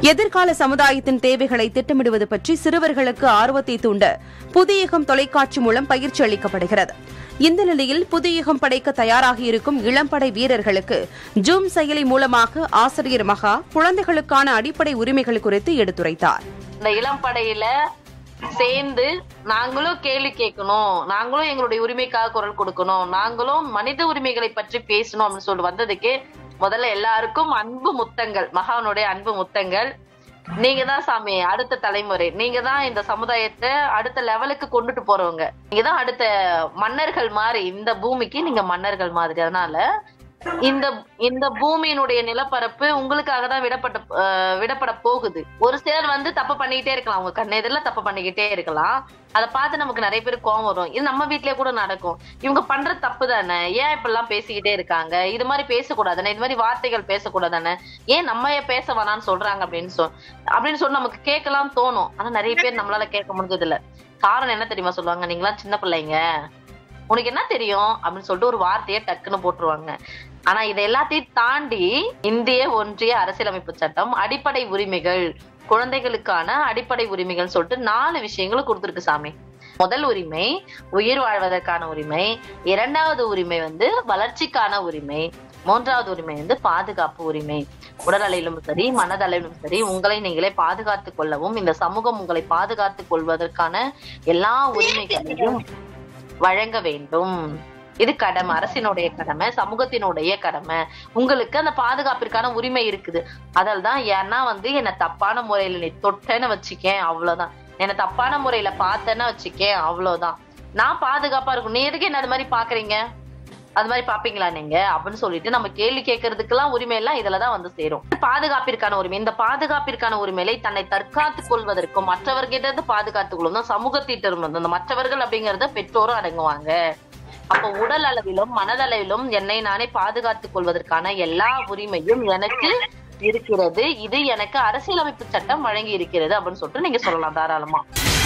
எதிர்கால சமுதாயத்தின் தேவைகளை திட்டமிடுவது பற்றி சிறுவர்களுக்கு ஆர்வத்தை தூண்ட புதியகம் தொலைக்காட்சி மூலம் பயிற்சி அளிக்கப்படுகிறது இந்த நிலையில் புதியகம் படைக்க தயாராகி இருக்கும் இளம்படை வீரர்களுக்கு ஜூம் செயலி மூலமாக ஆசிரியர் மகா குழந்தைகளுக்கான அடிப்படை உரிமைகள் குறித்து எடுத்துரைத்தார் இந்த இளம் படையில சேர்ந்து நாங்களும் கேள்வி கேட்கணும் நாங்களும் எங்களுடைய உரிமைக்காக குரல் கொடுக்கணும் நாங்களும் மனித உரிமைகளை பற்றி பேசணும் அப்படின்னு சொல்லிட்டு வந்ததுக்கு முதல்ல எல்லாருக்கும் அன்பு முத்தங்கள் மகானுடைய அன்பு முத்தங்கள் நீங்க தான் சாமி அடுத்த தலைமுறை நீங்க தான் இந்த சமுதாயத்தை அடுத்த லெவலுக்கு கொண்டுட்டு போறவங்க நீங்க தான் அடுத்த மன்னர்கள் மாதிரி இந்த பூமிக்கு நீங்க மன்னர்கள் மாதிரி அதனால இந்த இந்த பூமியினுடைய நிலப்பரப்பு உங்களுக்காக தான் விடப்பட்ட அஹ், விடப்பட போகுது ஒரு சிலர் வந்து தப்பு பண்ணிக்கிட்டே இருக்கலாம் உங்க கண்ணு எதிரில தப்பு பண்ணிக்கிட்டே இருக்கலாம் அதை பார்த்து நமக்கு நிறைய பேர் கோவம் வரும் இது நம்ம வீட்லயே கூட நடக்கும் இவங்க பண்ற தப்பு தானே ஏன் இப்படிலாம் பேசிக்கிட்டே இருக்காங்க இது மாதிரி பேசக்கூடாதானே இது மாதிரி வார்த்தைகள் பேசக்கூடாதானே ஏன் நம்ம ஏன் பேச வேணாம்னு சொல்றாங்க அப்படின்னு சொல் அப்படின்னு சொல்லி நமக்கு கேட்கலாம் தோணும் ஆனா நிறைய பேர் நம்மளால கேட்க முடிஞ்சது இல்ல காரணம் என்ன தெரியுமா சொல்லுவாங்க நீங்களாம் சின்ன பிள்ளைங்க உனக்கு என்ன தெரியும் அப்படின்னு சொல்லிட்டு ஒரு வார்த்தையை டக்குன்னு போட்டுருவாங்க ஆனா இதை எல்லாத்தையும் தாண்டி இந்திய ஒன்றிய அரசியலமைப்பு சட்டம் அடிப்படை உரிமைகள் குழந்தைகளுக்கான அடிப்படை உரிமைகள் சொல்லிட்டு நாலு விஷயங்கள் கொடுத்துருக்கு சாமி முதல் உரிமை உயிர் வாழ்வதற்கான உரிமை இரண்டாவது உரிமை வந்து வளர்ச்சிக்கான உரிமை மூன்றாவது உரிமை வந்து பாதுகாப்பு உரிமை உடலளவிலும் சரி மனதளவிலும் சரி உங்களை நீங்களே பாதுகாத்துக் கொள்ளவும் இந்த சமூகம் உங்களை பாதுகாத்துக் கொள்வதற்கான எல்லா உரிமைகளையும் வழங்க வேண்டும் இது கடமை அரசினுடைய கடமை சமூகத்தினுடைய கடமை உங்களுக்கு அந்த பாதுகாப்பிற்கான உரிமை இருக்குது அதில் தான் ஏன்னா வந்து என்ன தப்பான முறையில நீ தொட்டேன்னு வச்சுக்கேன் அவ்வளவுதான் என்ன தப்பான முறையில பார்த்தேன்னு வச்சுக்கேன் அவ்வளவுதான் நான் பாதுகாப்பா இருக்கும் நீ எதுக்கு என்ன அது மாதிரி பாக்குறீங்க அது மாதிரி பாப்பீங்களா நீங்க அப்படின்னு சொல்லிட்டு நம்ம கேள்வி கேட்கறதுக்கெல்லாம் உரிமை எல்லாம் இதுலதான் வந்து சேரும் பாதுகாப்பிற்கான உரிமை இந்த பாதுகாப்பிற்கான உரிமையை தன்னை தற்காத்துக் கொள்வதற்கும் மற்றவர்கிட்ட இருந்து பாதுகாத்துக் கொள்ளும் சமூகத்திட்ட இருந்து அந்த மற்றவர்கள் அப்படிங்கறத பெற்றோரும் அடங்குவாங்க அப்போ உடல் அளவிலும் மனதளவிலும் என்னை நானே பாதுகாத்துக் கொள்வதற்கான எல்லா உரிமையும் எனக்கு இருக்கிறது இது எனக்கு அரசியலமைப்பு சட்டம் வழங்கி இருக்கிறது அப்படின்னு சொல்லிட்டு நீங்க சொல்லலாம் தாராளமா